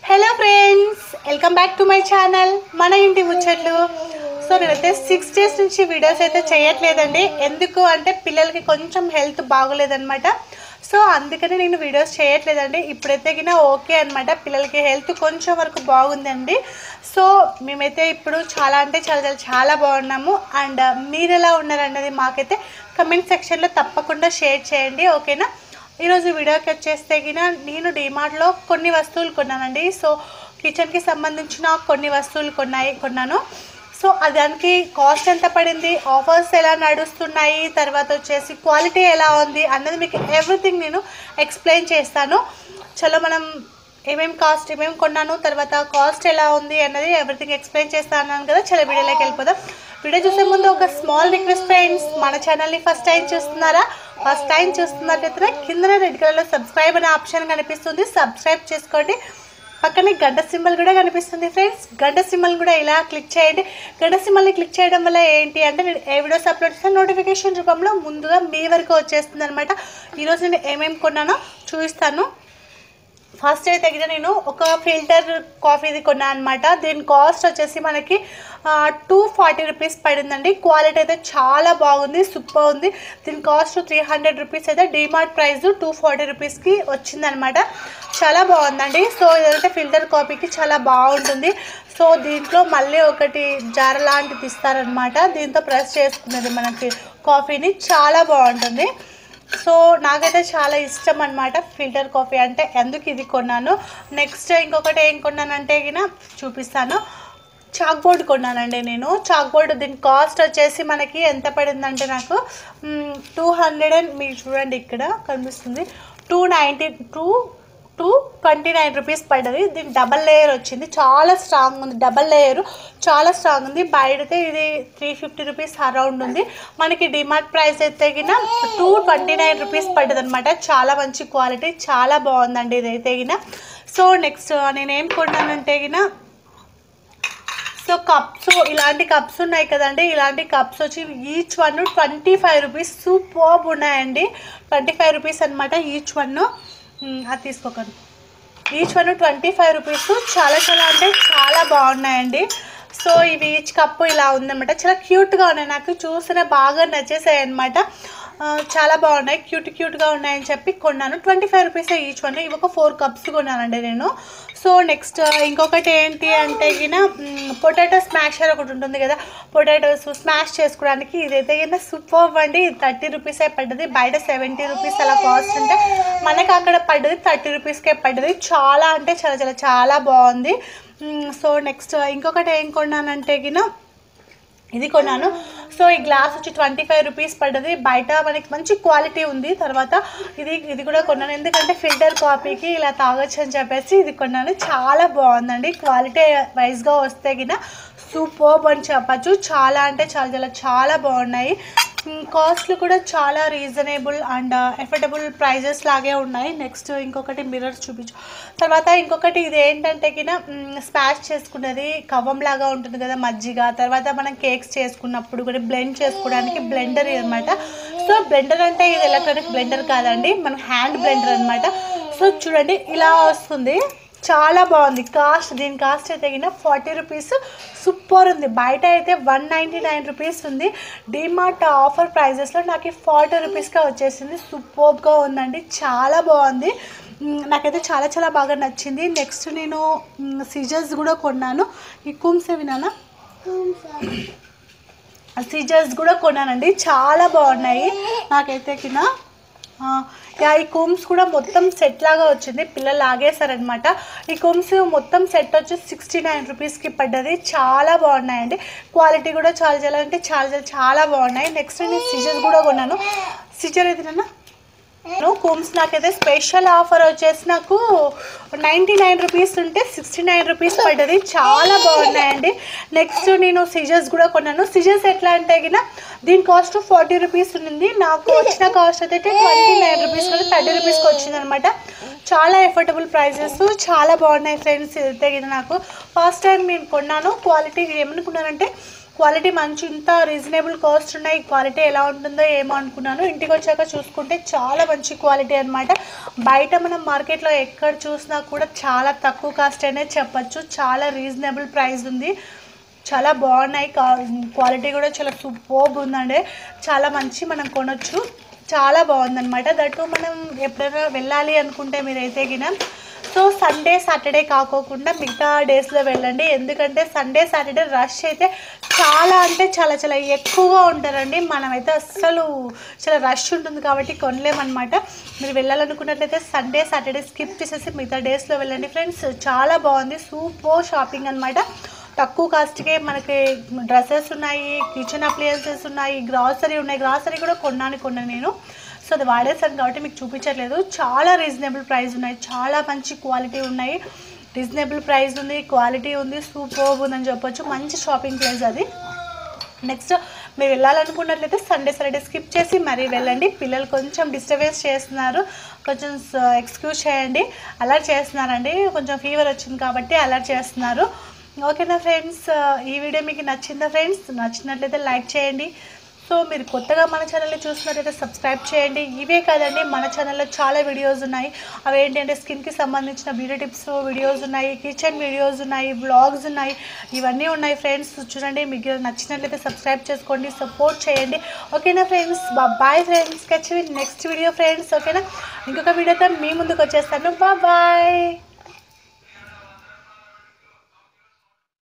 hello friends welcome back to my channel మన ఇంటి ముచ్చట్లు సో నేనైతే సిక్స్ డేస్ నుంచి వీడియోస్ అయితే చేయట్లేదండి ఎందుకు అంటే పిల్లలకి కొంచెం హెల్త్ బాగోలేదన్నమాట సో అందుకని నేను వీడియోస్ చేయట్లేదండి ఇప్పుడైతే గిన ఓకే అనమాట పిల్లలకి హెల్త్ కొంచెం వరకు బాగుందండి సో మేమైతే ఇప్పుడు చాలా అంటే చాలా చాలా చాలా బాగున్నాము అండ్ మీరు ఎలా ఉన్నారన్నది మాకైతే కమెంట్ సెక్షన్లో తప్పకుండా షేర్ చేయండి ఓకేనా ఈరోజు వీడియోకి వచ్చేస్తే గిన నేను డిమార్ట్లో కొన్ని వస్తువులు కొన్నానండి సో కిచెన్కి సంబంధించిన కొన్ని వస్తువులు కొన్నాయి కొన్నాను సో అది దానికి కాస్ట్ ఎంత పడింది ఆఫర్స్ ఎలా నడుస్తున్నాయి తర్వాత వచ్చేసి క్వాలిటీ ఎలా ఉంది అన్నది మీకు ఎవ్రీథింగ్ నేను ఎక్స్ప్లెయిన్ చేస్తాను చలో మనం ఏమేం కాస్ట్ ఏమేమి కొన్నాను తర్వాత కాస్ట్ ఎలా ఉంది అన్నది ఎవ్రీథింగ్ ఎక్స్ప్లెయిన్ చేస్తాను అన్నాను కదా చలో వీడియోలోకి వెళ్ళిపోదాం వీడియో చూసే ముందు ఒక స్మాల్ రిక్వెస్ట్ ఫ్రెండ్స్ మన ఛానల్ని ఫస్ట్ టైం చూస్తున్నారా ఫస్ట్ టైం చూస్తున్నట్లయితే కింద రెడ్ కలర్లో సబ్స్క్రైబ్ అనే ఆప్షన్ కనిపిస్తుంది సబ్స్క్రైబ్ చేసుకోండి పక్కనే గంట సింబల్ కూడా కనిపిస్తుంది ఫ్రెండ్స్ గంట సింబల్ కూడా ఇలా క్లిక్ చేయండి గంట సింబల్ని క్లిక్ చేయడం వల్ల ఏంటి అంటే నేను ఏ వీడియోస్ అప్లోడ్ చేస్తే నోటిఫికేషన్ రూపంలో ముందుగా మీ వరకు వచ్చేస్తుంది అనమాట ఈరోజు నేను ఏమేమి కొన్నానో చూపిస్తాను ఫస్ట్ అయితే తగిన నేను ఒక ఫిల్టర్ కాఫీది కొన్నాను అనమాట దీని కాస్ట్ వచ్చేసి మనకి టూ ఫార్టీ రూపీస్ పడిందండి క్వాలిటీ అయితే చాలా బాగుంది సూపర్ ఉంది దీని కాస్ట్ త్రీ హండ్రెడ్ రూపీస్ అయితే డిమార్ట్ ప్రైస్ టూ ఫార్టీ రూపీస్కి వచ్చిందనమాట చాలా బాగుందండి సో ఇదంటే ఫిల్టర్ కాఫీకి చాలా బాగుంటుంది సో దీంట్లో మళ్ళీ ఒకటి జార లాంటిది ఇస్తారనమాట దీంతో ప్రెస్ చేసుకున్నది మనకి కాఫీని చాలా బాగుంటుంది సో నాకైతే చాలా ఇష్టం అనమాట ఫిల్టర్ కాఫీ అంటే ఎందుకు ఇది కొన్నాను నెక్స్ట్ ఇంకొకటి ఏం కొన్నానంటే గిన చూపిస్తాను చాక్ బోర్డ్ కొన్నానండి నేను చాక్ బోర్డ్ దీని కాస్ట్ వచ్చేసి మనకి ఎంత పడిందంటే నాకు టూ హండ్రెడ్ అండ్ మీరు చూడండి ఇక్కడ కనిపిస్తుంది two ninety two two twenty nine rupees పడ్డది దీని డబల్ లేయర్ వచ్చింది చాలా స్ట్రాంగ్ ఉంది డబల్ లేయర్ చాలా స్ట్రాంగ్ ఉంది బయటతే ఇది త్రీ ఫిఫ్టీ రూపీస్ అరౌండ్ ఉంది మనకి డిమార్ట్ ప్రైస్ అయితే గిన టూ ట్వంటీ నైన్ రూపీస్ పడ్డది అనమాట చాలా మంచి క్వాలిటీ చాలా బాగుందండి ఇదైతే గిన సో నెక్స్ట్ నేనేం కొన్నానంటే గిన సో కప్స్ ఇలాంటి కప్స్ ఉన్నాయి కదండి ఇలాంటి కప్స్ వచ్చి each one twenty five rupees superb ఉన్నాయండి ట్వంటీ ఫైవ్ రూపీస్ అనమాట ఈచ్ వన్ అది తీసుకోకండి each one twenty five rupees చాలా చాలా అంటే చాలా బాగున్నాయండి సో ఇవి ఈచ్ కప్పు ఇలా ఉందన్నమాట చాలా క్యూట్గా ఉన్నాయి నాకు చూసిన బాగా నచ్చేసాయి అనమాట చాలా బాగున్నాయి క్యూట్ క్యూట్గా ఉన్నాయని చెప్పి కొన్నాను twenty five rupees each one ఇవి ఒక ఫోర్ కప్స్ కొన్నానండి నేను సో నెక్స్ట్ ఇంకొకటి ఏంటి అంటే గిన పొటాటో స్మాషర్ ఒకటి ఉంటుంది కదా పొటాటోస్ స్మాష్ చేసుకోవడానికి ఇదైతే కింద సూపర్ అండి థర్టీ రూపీసే పడ్డది బయట సెవెంటీ రూపీస్ అలా కాస్ట్ ఉంటే మనకి అక్కడ పడ్డది థర్టీ రూపీస్కే పడ్డది చాలా అంటే చాలా చాలా చాలా బాగుంది సో నెక్స్ట్ ఇంకొకటి ఏం కొన్నానంటే గిన ఇది కొన్నాను సో ఈ గ్లాస్ వచ్చి ట్వంటీ ఫైవ్ రూపీస్ పడ్డది బయట మనకి మంచి క్వాలిటీ ఉంది తర్వాత ఇది ఇది కూడా కొన్నాను ఎందుకంటే ఫిల్టర్ కాఫీకి ఇలా తాగొచ్చు అని చెప్పేసి ఇది కొన్నాను చాలా బాగుందండి క్వాలిటీ వైజ్గా వస్తే గిన సూపర్బ్ అని చెప్పచ్చు చాలా అంటే చాలా చాలా చాలా బాగున్నాయి కాస్ట్లు కూడా చాలా రీజనబుల్ అండ్ ఎఫర్డబుల్ ప్రైజెస్ లాగే ఉన్నాయి నెక్స్ట్ ఇంకొకటి మిర్రర్స్ చూపించు తర్వాత ఇంకొకటి ఇది ఏంటంటే కిన స్పాష్ చేసుకున్నది కవ్వం లాగా ఉంటుంది కదా మజ్జిగ తర్వాత మనం కేక్స్ చేసుకున్నప్పుడు కూడా బ్లెండ్ చేసుకోవడానికి బ్లెండర్ అనమాట సో బ్లెండర్ అంటే ఇది ఎలక్ట్రానిక్ బ్లెండర్ కాదండి మన హ్యాండ్ బ్లెండర్ అనమాట సో చూడండి ఇలా వస్తుంది చాలా బాగుంది కాస్ట్ దీని కాస్ట్ అయితే తగిన ఫార్టీ రూపీస్ సూపర్ ఉంది బయట అయితే వన్ నైంటీ నైన్ రూపీస్ ఉంది డిమార్ట్ ఆఫర్ ప్రైజెస్లో నాకు ఫార్టీ రూపీస్గా వచ్చేసింది సూపర్గా ఉందండి చాలా బాగుంది నాకైతే చాలా చాలా బాగా నచ్చింది నెక్స్ట్ నేను సిజర్స్ కూడా కొన్నాను ఈ కూమ్స్ వినానా సిజర్స్ కూడా కొన్నానండి చాలా బాగున్నాయి నాకైతే కింద యా ఈ కోమ్స్ కూడా మొత్తం సెట్ లాగా వచ్చింది పిల్లలు లాగేశారనమాట ఈ కోమ్స్ మొత్తం సెట్ వచ్చి సిక్స్టీ నైన్ రూపీస్కి పడ్డది చాలా బాగున్నాయండి క్వాలిటీ కూడా చాలా చాలా అంటే చాలా చాలా చాలా బాగున్నాయి నెక్స్ట్ నేను సిజర్స్ కూడా కొన్నాను సిజర్ ఏదినా కోమ్స్ నాకైతే స్పెషల్ ఆఫర్ వచ్చేసి నాకు నైంటీ నైన్ రూపీస్ ఉంటే సిక్స్టీ నైన్ రూపీస్ పడ్డది చాలా బాగున్నాయండి నెక్స్ట్ నేను సిజర్స్ కూడా కొన్నాను సిజర్స్ ఎట్లా అంటే గిన దీని కాస్ట్ ఫార్టీ రూపీస్ ఉంది నాకు వచ్చిన కాస్ట్ అయితే ట్వంటీ నైన్ రూపీస్ కూడా థర్టీ రూపీస్కి వచ్చిందనమాట చాలా ఎఫోర్డబుల్ ప్రైజెస్ చాలా బాగున్నాయి ఫ్రెండ్స్ అయితే గిన నాకు ఫస్ట్ టైం నేను కొన్నాను క్వాలిటీ ఏమనుకున్నానంటే క్వాలిటీ మంచి ఇంత రీజనబుల్ కాస్ట్ ఉన్నాయి క్వాలిటీ ఎలా ఉంటుందో ఏమో అనుకున్నాను ఇంటికి వచ్చాక చూసుకుంటే చాలా మంచి క్వాలిటీ అనమాట బయట మనం మార్కెట్లో ఎక్కడ చూసినా కూడా చాలా తక్కువ కాస్ట్ అనేది చెప్పచ్చు చాలా రీజనబుల్ ప్రైస్ ఉంది చాలా బాగున్నాయి క్వాలిటీ కూడా చాలా సూపర్బ్ ఉందండి చాలా మంచి మనం కొనొచ్చు చాలా బాగుందన్నమాట దట్టు మనం ఎప్పుడైనా వెళ్ళాలి అనుకుంటే మీరైతే గిన సో సండే సాటర్డే కాకోకుండా మిగతా డేస్లో వెళ్ళండి ఎందుకంటే సండే సాటర్డే రష్ అయితే చాలా అంటే చాలా చాలా ఎక్కువగా ఉంటారండి మనమైతే అస్సలు చాలా రష్ ఉంటుంది కాబట్టి కొనలేమన్నమాట మీరు వెళ్ళాలనుకున్నట్లయితే సండే సాటర్డే స్కిప్ చేసేసి మిగతా డేస్లో వెళ్ళండి ఫ్రెండ్స్ చాలా బాగుంది సూపర్ షాపింగ్ అనమాట తక్కువ కాస్ట్కే మనకి డ్రెస్సెస్ ఉన్నాయి కిచెన్ అప్లయన్సెస్ ఉన్నాయి గ్రాసరీ ఉన్నాయి గ్రాసరీ కూడా కొన్నాను కొన్నాను నేను సో అది వాడేసాను కాబట్టి మీకు చూపించట్లేదు చాలా రీజనబుల్ ప్రైస్ ఉన్నాయి చాలా మంచి క్వాలిటీ ఉన్నాయి రీజనబుల్ ప్రైస్ ఉంది క్వాలిటీ ఉంది సూపర్ ఉందని చెప్పొచ్చు మంచి షాపింగ్ ప్లేస్ అది నెక్స్ట్ మీరు వెళ్ళాలనుకున్నట్లయితే సండే సాటర్డే స్కిప్ చేసి మరీ వెళ్ళండి పిల్లలు కొంచెం డిస్టర్బెన్స్ చేస్తున్నారు కొంచెం ఎక్స్క్యూజ్ చేయండి అలర్ట్ చేస్తున్నారండి కొంచెం ఫీవర్ వచ్చింది కాబట్టి అలర్ట్ చేస్తున్నారు ఓకేనా ఫ్రెండ్స్ ఈ వీడియో మీకు నచ్చిందా ఫ్రెండ్స్ నచ్చినట్లయితే లైక్ చేయండి సో మీరు కొత్తగా మన ఛానల్ని చూసినట్లయితే సబ్స్క్రైబ్ చేయండి ఇవే కాదండి మన ఛానల్లో చాలా వీడియోస్ ఉన్నాయి అవి ఏంటంటే స్కిన్కి సంబంధించిన బ్యూటీ టిప్స్ వీడియోస్ ఉన్నాయి కిచెన్ వీడియోస్ ఉన్నాయి బ్లాగ్స్ ఉన్నాయి ఇవన్నీ ఉన్నాయి ఫ్రెండ్స్ చూడండి మీకు నచ్చినట్లయితే సబ్స్క్రైబ్ చేసుకోండి సపోర్ట్ చేయండి ఓకేనా ఫ్రెండ్స్ బాయ్ ఫ్రెండ్స్ కచ్చి నెక్స్ట్ వీడియో ఫ్రెండ్స్ ఓకేనా ఇంకొక వీడియోతో మీ ముందుకు వచ్చేస్తాను బాయ్